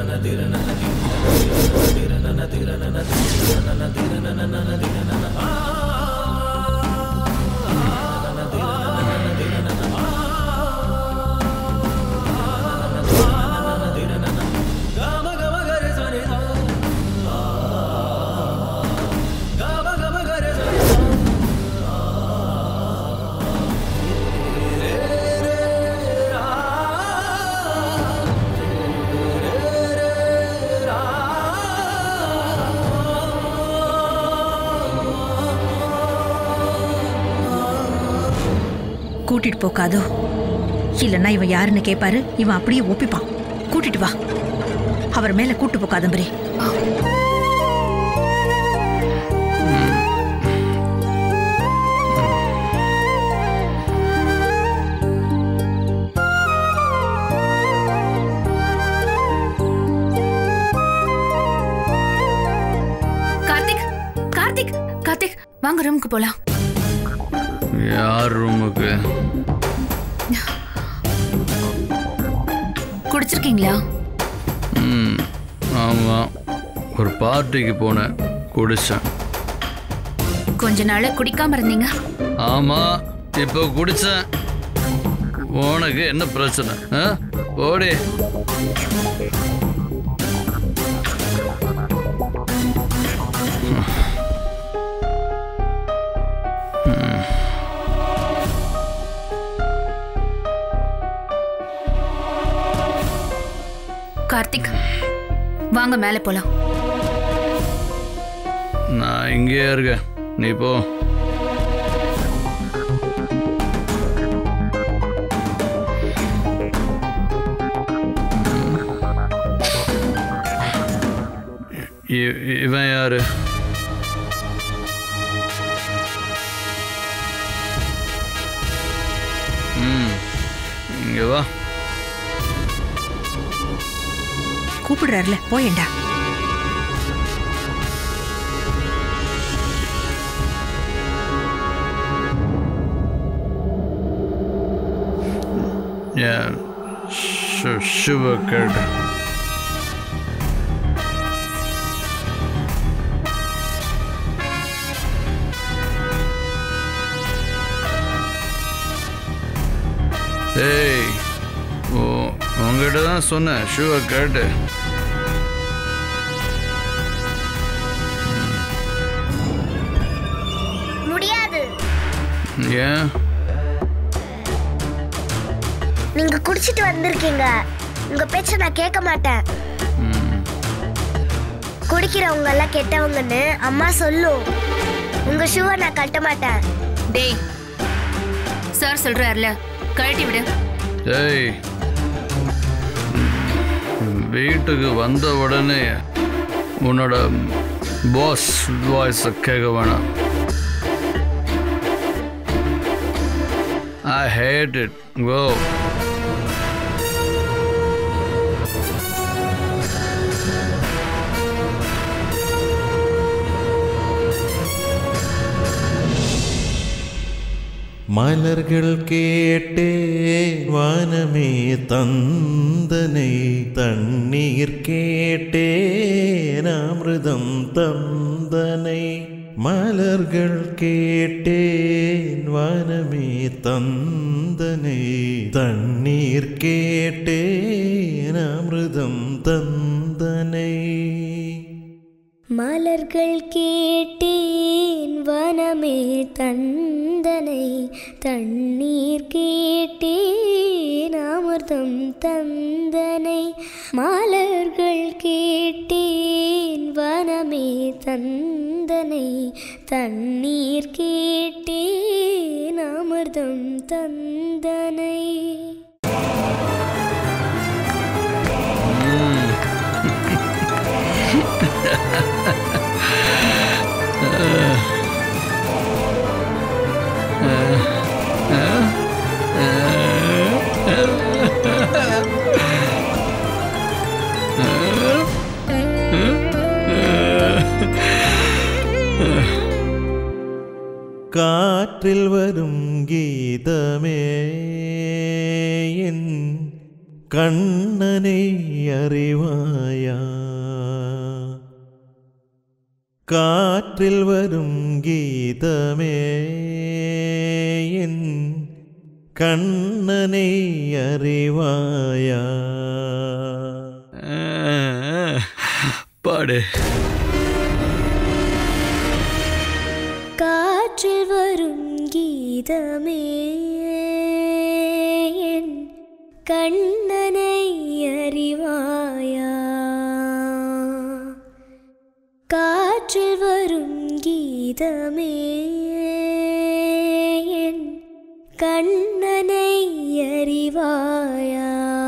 கூட்டிட்டு போக்காதோ இல்லைன்னா இவன் யாருன்னு கேட்பாரு இவன் அப்படியே ஒப்பிப்பான் கூட்டிட்டு வா அவர் மேல கூட்டு போக்காதம்பரி கார்த்திக் கார்த்திக் கார்த்திக் வாங்க ரூமுக்கு போலாம் யார் ரூமுக்கு குடிச்சிருக்கீங்களா ம் ஆமாம் ஒரு பார்ட்டிக்கு போனேன் குடித்தேன் கொஞ்ச நாள் குடிக்காம இருந்தீங்க ஆமாம் இப்போ குடித்தேன் உனக்கு என்ன பிரச்சனை ஆ ஓடி கார்த்திக் வாங்க மேலே போலாம் நான் இங்கேயே இருக்கேன் நீ போ இ- இவன் யாரு ம் இங்க வா கூப்பிடுறாருல போயேண்டா Yeah, su- sugar curd. ஏய் ஓ உங்ககிட்ட தான் சொன்னேன் சுகர் கர்டு முடியாது ஏன் நீங்க குடிச்சிட்டு வந்திருக்கீங்க உங்க பேச்ச நான் கேட்க மாட்டேன் குடிக்கிறவங்க எல்லாம் கெட்டவங்கன்னு அம்மா சொல்லும் உங்க ஷூவை நான் கட்ட மாட்டேன் டேய் சார் சொல்றாருல கழட்டி விடு ஏய் வீட்டுக்கு வந்த உடனே உன்னோட பாஸ் வாய்ஸை கேட்க வேணாம் ஐ ஹேட் இட் கோ மலர்கள் கேட்டே வானமே தந்தனை தண்ணீர் கேட்டே அமிர்தம் தந்தனை மலர்கள் கேட்டேன் வானமே தந்தனை தண்ணீர் கேட்டேன் அமிர்தம் தந்தனை மலர்கள் கேட்டேன் வனமே தந்தனை தண்ணீர் கேட்டேன் அமிர்தம் தந்தனை மலர்கள் கேட்டேன் வனமே தந்தனை தண்ணீர் கேட்டேன் அமிர்தம் தந்தனை காற்றில் வரும் கீதமே என் கண்ணனை அறிவாயா காற்றில் வரும் கீதமே என் கண்ணனை அறிவாயா பாடு காற்றில் வரும் கீதமே என் கண்ணனை அறிவாயா காற்றில் வரும் கீதமே என் கண்ணனை அறிவாயா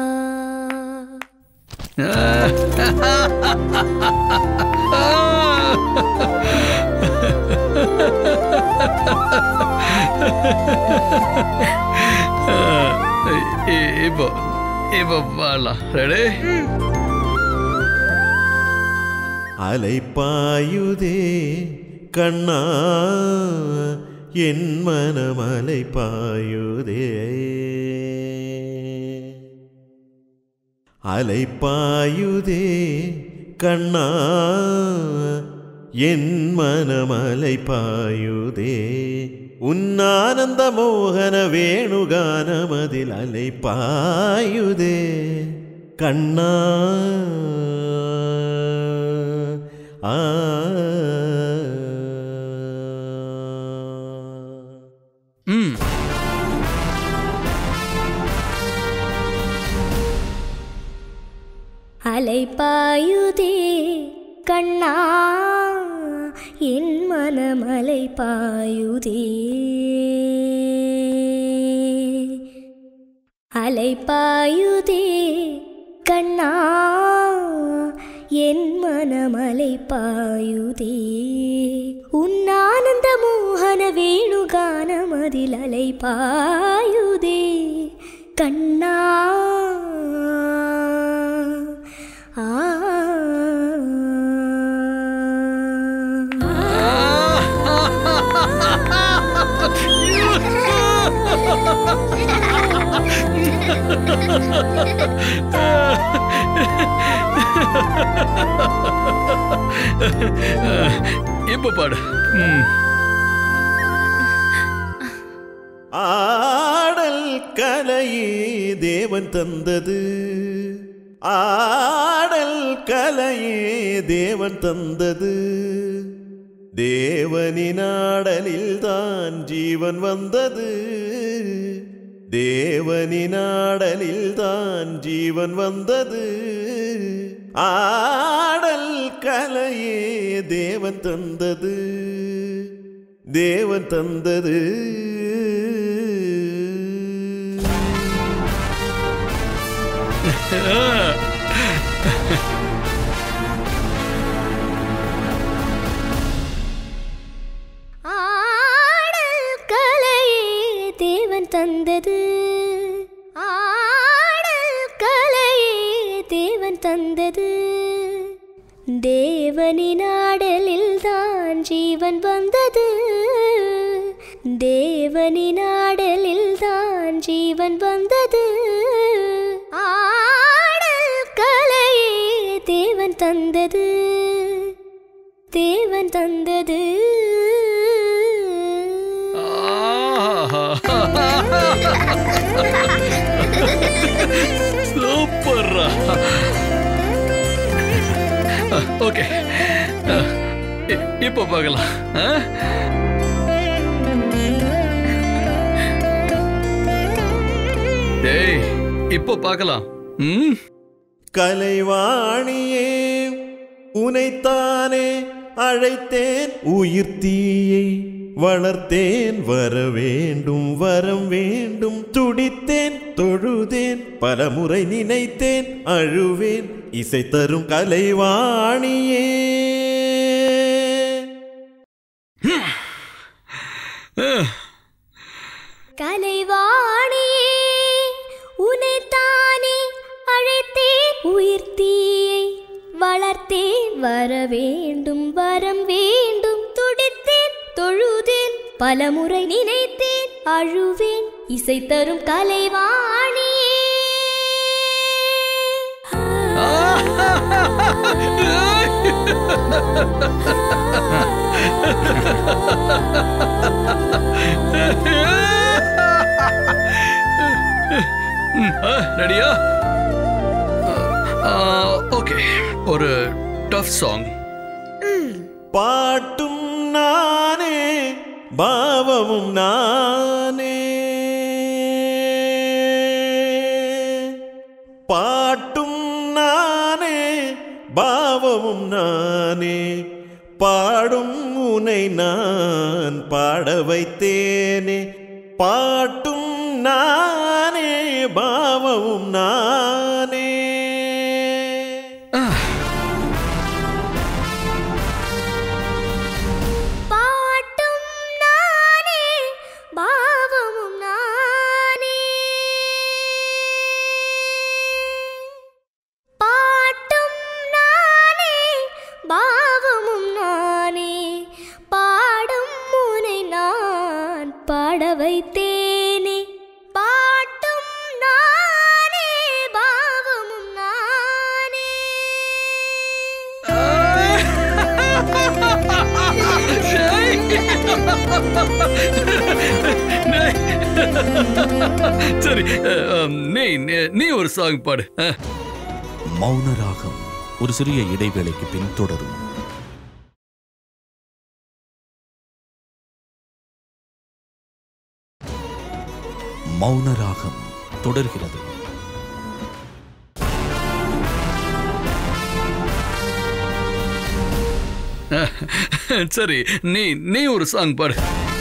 இ- இப்போ இப்போ பாடலாம் ரெடி அலைப்பாயுதே கண்ணா என் மனம் அலைப்பாயுதே அலைப்பாயுதே கண்ணா என் மனம் அலைப்பாயுதே உன்னானந்த மோகன வேணுகானமதில் அலைப்பாயுதே கண்ணா ஆ ம் அலைப்பாயுதே கண்ணா என் மனம் அலைப்பாயுதே அலைப்பாயுதே கண்ணா என் மனம் அலைப்பாயுதே உன்னானந்த மோகன வேணுகானமதில் அலைப்பாயுதே கண்ணா ஆ இப்போ பாடு ம் ஆடல் கலையே தேவன் தந்தது ஆடல் கலையே தேவன் தந்தது தேவனின் ஆடலில் தான் ஜீவன் வந்தது தேவனின் ஆடலில் தான் ஜீவன் வந்தது ஆடல் கலையே தேவன் தந்தது தேவன் தந்தது ஆடல் கலையே தேவன் தந்தது ஆடல் கலையே தேவன் தந்தது தேவனின் ஆடலில் தான் ஜீவன் வந்தது தேவனின் ஆடலில் தான் ஜீவன் வந்தது ஆடல் கலையே தேவன் தந்தது தேவன் தந்தது சூப்பர்ரா ஓகே இப்போ பார்க்கலாம் ஆ? டேய் இப்போ பார்க்கலாம் ம் கலைவாணியே உனைத்தானே அழைத்தேன் உயிர் தீயை வளர்த்தேன் வர வேண்டும் வரம் வேண்டும் துடித்தேன் தொழுதேன் பலமுறை நினைத்தேன் அழுவேன் இசை தரும் கலைவாணியே கலைவாணியே உனைத்தானே அழைத்தேன் உயிர் தீயை வளர்த்தேன் வர வேண்டும் வரம் வேண்டும் துடித்தேன் தொழுதேன் பலமுறை நினைத்தேன் அழுவேன் இசை தரும் கலைவாணியே ரெடியா ஓகே ஒரு டஃப் சாங் பாட்டும் நானே பாவமும் நானே பாட்டும் நானே பாவமும் நானே பாடும் உனை நான் பாட வைத்தேனே பாட்டும் நானே பாவமும் நானே பாட்டும் நானே பாவமும் நானே பாட்டும் நானே பாவமும் நானே பாடும் முனை நான் பாட வைத்தேனே பாட்டும் நானே பாவமும் நானே சரி அஹ், நீ நீ- நீ ஒரு சாங் பாடு அஹ். மௌன ராகம் ஒரு சிறிய இடைவேளைக்கு பின் தொடரும் மௌன ராகம் தொடர்கிறது சரி நீ நீ ஒரு சாங் பாடு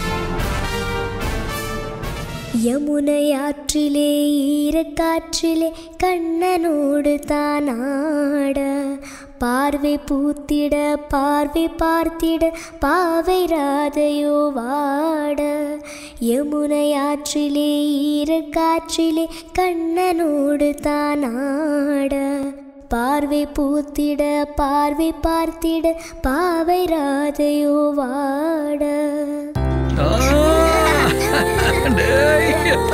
யமுனை ஆற்றிலே ஈரக்காற்றிலே கண்ணனோடு தான் ஆட பார்வை பூத்திட பார்வை பார்த்திட பாவை ராதையோ வாட யமுனை ஆற்றிலே ஈரக்காற்றிலே கண்ணனோடு தான் ஆட பார்வை பூத்திட பார்வை பார்த்திட பாவை ராதையோ வாட ஆ, டேய்.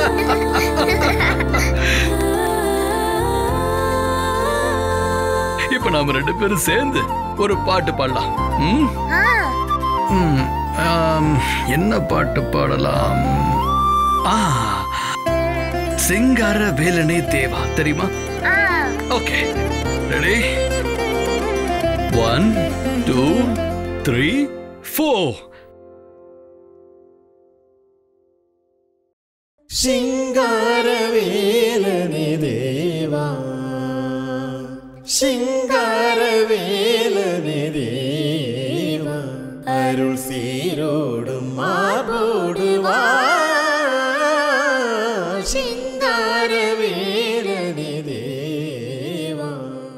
இப்ப நாம ரெண்டு பேரும் சேர்ந்து ஒரு பாட்டு பாடலாம் ம்? ம், ஆம், என்ன பாட்டு பாடலாம் ஆ சிங்கார வேலனே தேவா தெரியுமா okay ready one two three four சிங்காரவேலனே தேவா சிங்காரவேலனே தேவா அருள் சீரோடும் மாபோடு வா சிங்காரவேலனே தேவா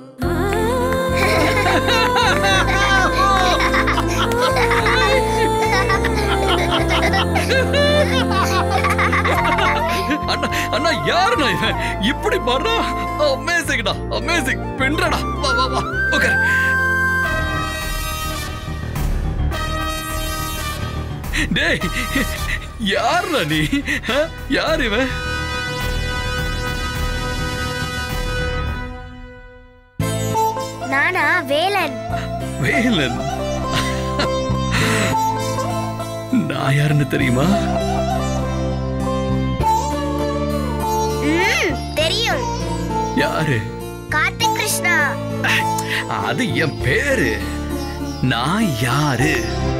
அண்ணா அண்ணா யாருண்ணா இவன் இப்படி பாடுறா அமேசிங்டா அமேசிங் பின்றடா வா வா வா ஓகே டேய் யாருண்ணா நீ ஆ? யார் இவன் நானா வேலன் வேலன் நான் யாருன்னு தெரியுமா ம், தெரியும் யாரு கார்த்திக் கிருஷ்ணா அது என் பேரு நான் யாரு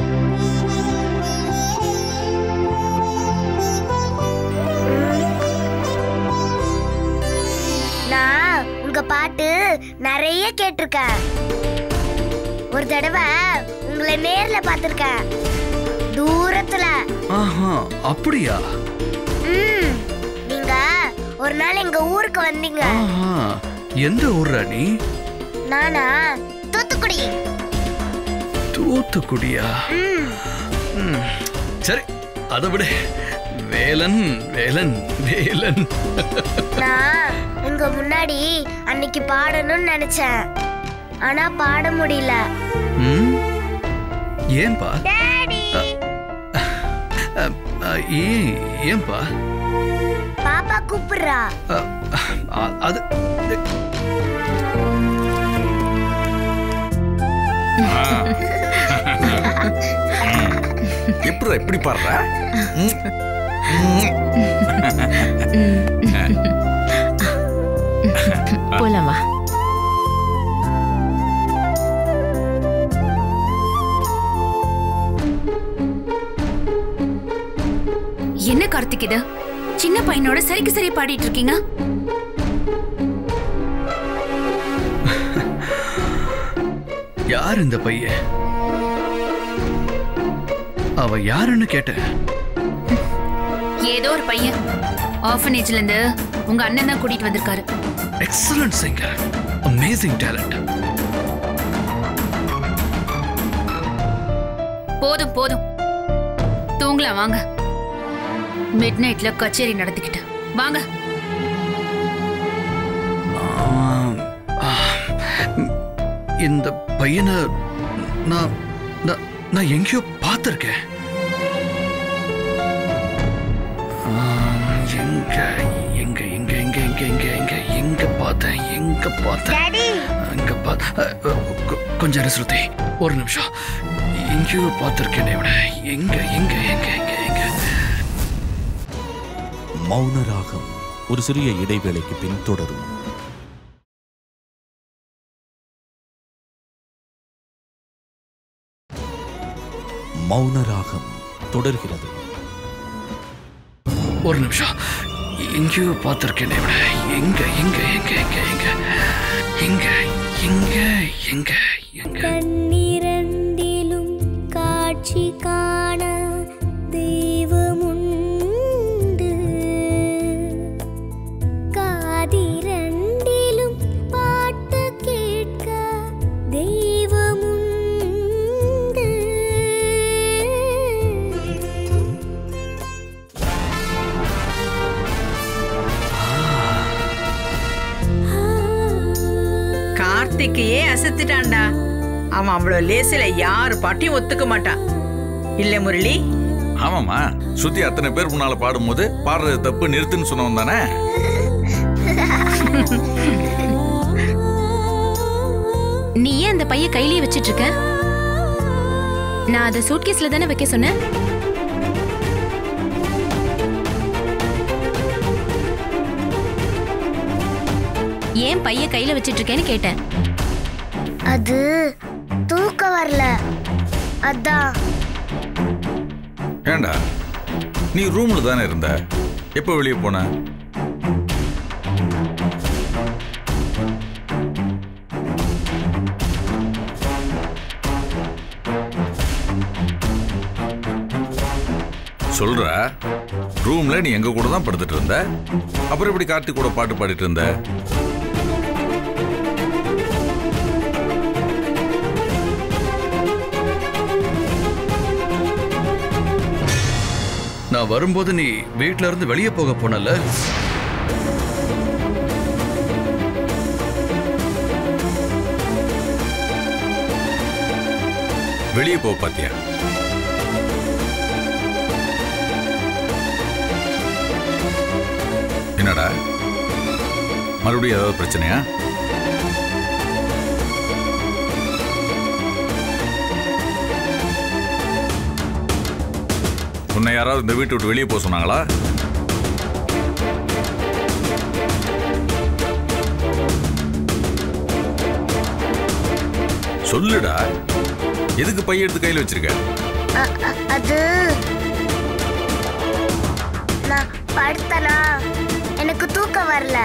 நான் உங்க பாட்டு நிறைய கேட்டிருக்கேன் ஒரு தடவை உங்களை நேர்ல பார்த்திருக்கேன் தூரத்துல ஆஹா அப்படியா ம், நீங்க ஒரு நாள் எங்க ஊருக்கு வந்தீங்க ஆஹா எந்த ஊர்ரா நீ நானா தூத்துக்குடி தூத்துக்குடியா ம், ம், சரி அதை விட வேலன் வேலன் வேலன் நான் உங்க முன்னாடி அன்னைக்கு பாடணும்னு நினைச்சேன் ஆனா பாட முடியல ம்? ஏன்பா டாடி அ, அ, ஏன் ஏன்பா பாப்பா கூப்பிடுறா அ, அ, அது பாடுற எப்படி பாடுற ம். போலாம் வா என்ன கார்த்திக் இது சின்ன பையனோட சரிக்கு சரி பாடிட்டு இருக்கீங்க யார் இந்த பையன் அவ யாருன்னு கேட்டேன் ஏதோ ஒரு பையன் ஆர்ஃபனேஜ்ல இருந்து உங்க அண்ணன் தான் கூட்டிட்டு வந்திருக்காரு எக்ஸலன்ட் சிங்கர் அமேசிங் டேலண்ட் போதும் போதும் தூங்கலாம் வாங்க மிட் நைட்ல கச்சேரி நடத்திக்கிட்டு வாங்க இந்த பையனை நான் நான் நான் எங்கேயோ பார்த்துருக்கேன் எங்க எங்க எங்க எங்க எங்க எங்க எங்க எங்க பார்த்தேன் எங்க பார்த்தேன் டாடி அங்க பார்த்த கொஞ்சம் ஸ்ருதி ஒரு நிமிஷம் எங்கேயோ பார்த்துருக்கேன் இவனை எங்க எங்க எங்க எங்க எங்க மௌன ராகம் ஒரு சிறிய இடைவேளைக்கு பின் தொடரும் மௌன ராகம் தொடர்கிறது ஒரு நிமிஷம் எங்கேயோ பார்த்துருக்கேன் இவனை எங்க எங்க எங்க எங்க எங்க எங்க எங்க எங்க எங்க கண்ணிரண்டிலும் காட்சி காண தெய்வமுண்டு காதிரண்டிலும் பாட்டு கேட்க தெய்வமுண்டு கார்த்திக்கையே அசத்துட்டான்டா அவன் அவ்வளோ லேசில யாரு பாட்டையும் ஒத்துக்க மாட்டான் இல்ல முரளி ஆமாம்மா ஸ்ருதி அத்தனை பேர் முன்னால பாடும்போது பாடுறது தப்பு நிறுத்துன்னு சொன்னவன் தானே நீ ஏன் அந்த பைய கையிலேயே வச்சிட்டு இருக்க நான் அதை சூட்கேஸ்ல தானே வைக்க சொன்னேன் ஏன் பைய கையில வச்சிட்டு இருக்கேன்னு கேட்டேன் அது தூக்கம் வரல அதான் ஏண்டா நீ ரூம்ல தானே இருந்த எப்போ வெளியே போன சொல்ற ரூம்ல நீ எங்க கூட தான் படுத்துட்டு இருந்த அப்புறம் எப்படி கார்த்திக் கூட பாட்டு பாடிட்டு இருந்த நான் வரும்போது நீ வீட்ல இருந்து வெளியே போக போனல வெளியே போ பாத்தியா என்னடா மறுபடியும் ஏதாவது பிரச்சனையா உன்னை யாராவது இந்த வீட்டை விட்டு வெளியே போக சொன்னாங்களா சொல்லுடா எதுக்கு பைய எடுத்து கையில் வச்சிருக்க அ- அ- அது நான் படுத்தனா எனக்கு தூக்கம் வரல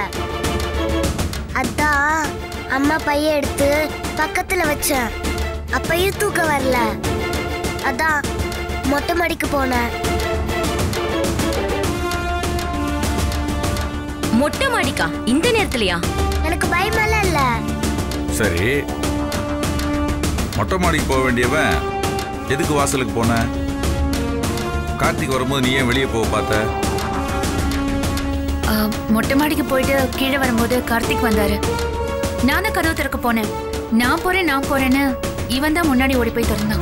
அதான் அம்மா பைய எடுத்து பக்கத்துல வச்சேன் அப்பயும் தூக்கம் வரல அதான் மொட்டை மாடிக்கு போனேன் மொட்டை மாடிக்கா இந்த நேரத்துலயா எனக்கு பயமெல்லாம் இல்ல சரி மொட்டை மாடிக்கு போக வேண்டியவன் எதுக்கு வாசலுக்கு போன கார்த்திக் வரும்போது நீ ஏன் வெளியே போக பார்த்த ஆ, மொட்டை மாடிக்கு போயிட்டு கீழே வரும்போது கார்த்திக் வந்தாரு நான் தான் கதவு திறக்க போனேன் நான் போறேன் நான் போறேன்னு இவன் தான் முன்னாடி ஓடி போய் திறந்தான்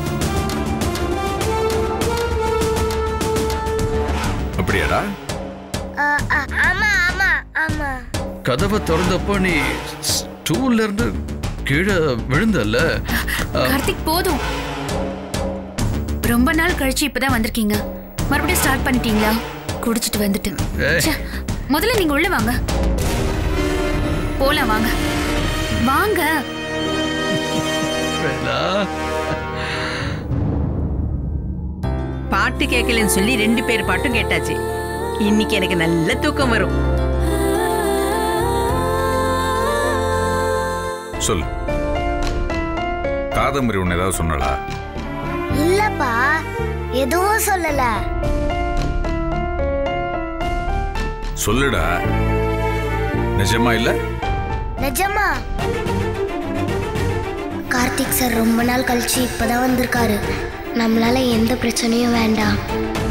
அப்படியாடா அ, அ, ஆமா ஆமா ஆமா கதவை திறந்தப்போ நீ ஸ்டூல்ல இருந்து கீழே விழுந்தல்ல அஹ், கார்த்திக் போதும் ரொம்ப நாள் கழிச்சு இப்பதான் வந்திருக்கீங்க மறுபடியும் ஸ்டார்ட் பண்ணிட்டீங்களா குடிச்சிட்டு வந்துட்டு ஏய். ச்சே, முதல்ல நீங்க உள்ள வாங்க போலாம் வாங்க வாங்க வேலா பாட்டு கேட்கலன்னு சொல்லி ரெண்டு பேர் பாட்டும் கேட்டாச்சு இன்னைக்கு எனக்கு நல்ல தூக்கம் வரும் சொல்லு காதம்பரி உன்னை ஏதாவது சொன்னாளா இல்லப்பா எதுவும் சொல்லல சொல்லுடா நிஜமா இல்ல நிஜமா கார்த்திக் சார் ரொம்ப நாள் கழிச்சு இப்பதான் வந்திருக்காரு நம்மளால எந்த பிரச்சனையும் வேண்டாம்